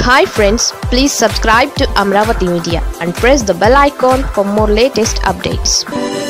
hi friends please subscribe to Amaravati media and press the bell icon for more latest updates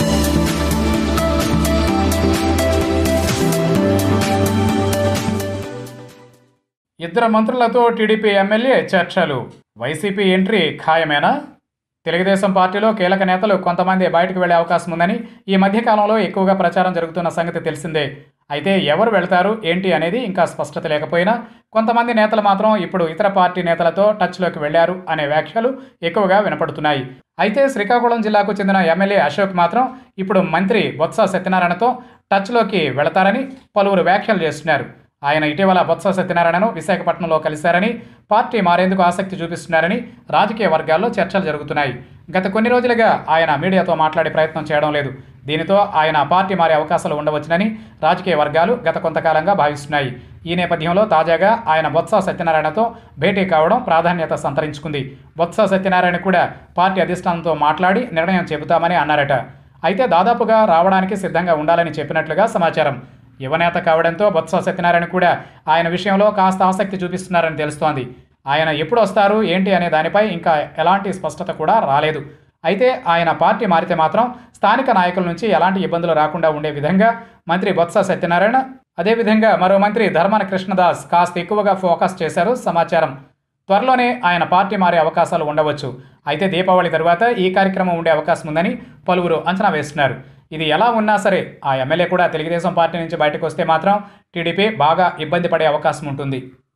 ఇద్దరు మంత్రులతో TDP MLA చర్చలు YCP entry ఖాయమేనా తెలుగుదేశం పార్టీలో కీలక నేతలు కొంతమంది బయటకు వెళ్లే అవకాశం ఉందని ఈ మధ్యకాలంలో ఎక్కువగా ప్రచారం జరుగుతున్న సంగతి తెలిసిందే అయితే ఎవరు వెళ్తారు ఏంటి అనేది ఇంకా స్పష్టత లేకపోయినా కొంతమంది నేతలు మాత్రం ఇప్పుడు ఇతర పార్టీ నేతలతో టచ్లోకి వెళ్లారు అనే వ్యాఖ్యలు ఎక్కువగా వినపడుతున్నాయి అయితే శ్రీకాకుళం జిల్లాకు చెందిన ఎమ్మెల్యే అశోక్ మాత్రం ఇప్పుడు మంత్రి బొత్స సత్యనారాయణతో టచ్లోకి వెళతారని పలువురు వ్యాఖ్యలు చేస్తున్నారు ఆయన ఇటీవల బొత్స సత్యనారాయణను విశాఖపట్నంలో కలిశారని పార్టీ మారేందుకు ఆసక్తి చూపిస్తున్నారని రాజకీయ వర్గాల్లో చర్చలు జరుగుతున్నాయి గత కొన్ని రోజులుగా ఆయన మీడియాతో మాట్లాడే ప్రయత్నం చేయడం లేదు దీనితో ఆయన పార్టీ మారే అవకాశాలు ఉండవచ్చునని రాజకీయ వర్గాలు గత కొంతకాలంగా భావిస్తున్నాయి ఈ నేపథ్యంలో తాజాగా ఆయన బొత్స సత్యనారాయణతో భేటీ కావడం ప్రాధాన్యత సంతరించుకుంది బొత్స సత్యనారాయణ కూడా పార్టీ అధిష్టానంతో మాట్లాడి నిర్ణయం చెబుతామని అన్నారట అయితే దాదాపుగా రావడానికి సిద్ధంగా ఉండాలని చెప్పినట్లుగా సమాచారం యువనేత కావడంతో బొత్స సత్యనారాయణ కూడా ఆయన విషయంలో కాస్త ఆసక్తి చూపిస్తున్నారని తెలుస్తోంది ఆయన ఎప్పుడు వస్తారు ఏంటి అనే దానిపై ఇంకా ఎలాంటి స్పష్టత కూడా రాలేదు అయితే ఆయన పార్టీ మారితే మాత్రం స్థానిక నాయకుల నుంచి ఎలాంటి ఇబ్బందులు రాకుండా ఉండే విధంగా మంత్రి బొత్స సత్యనారాయణ అదేవిధంగా మరో మంత్రి ధర్మాన కృష్ణదాస్ కాస్త ఎక్కువగా ఫోకస్ చేశారు సమాచారం త్వరలోనే ఆయన పార్టీ మారే అవకాశాలు ఉండవచ్చు అయితే దీపావళి తరువాత ఈ కార్యక్రమం ఉండే అవకాశం ఉందని పలువురు అంచనా వేస్తున్నారు ఇది ఎలా ఉన్నా సరే ఆ ఎమ్మెల్యే కూడా తెలుగుదేశం పార్టీ నుంచి బయటకు వస్తే మాత్రం టీడీపీ బాగా ఇబ్బంది పడే అవకాశం ఉంటుంది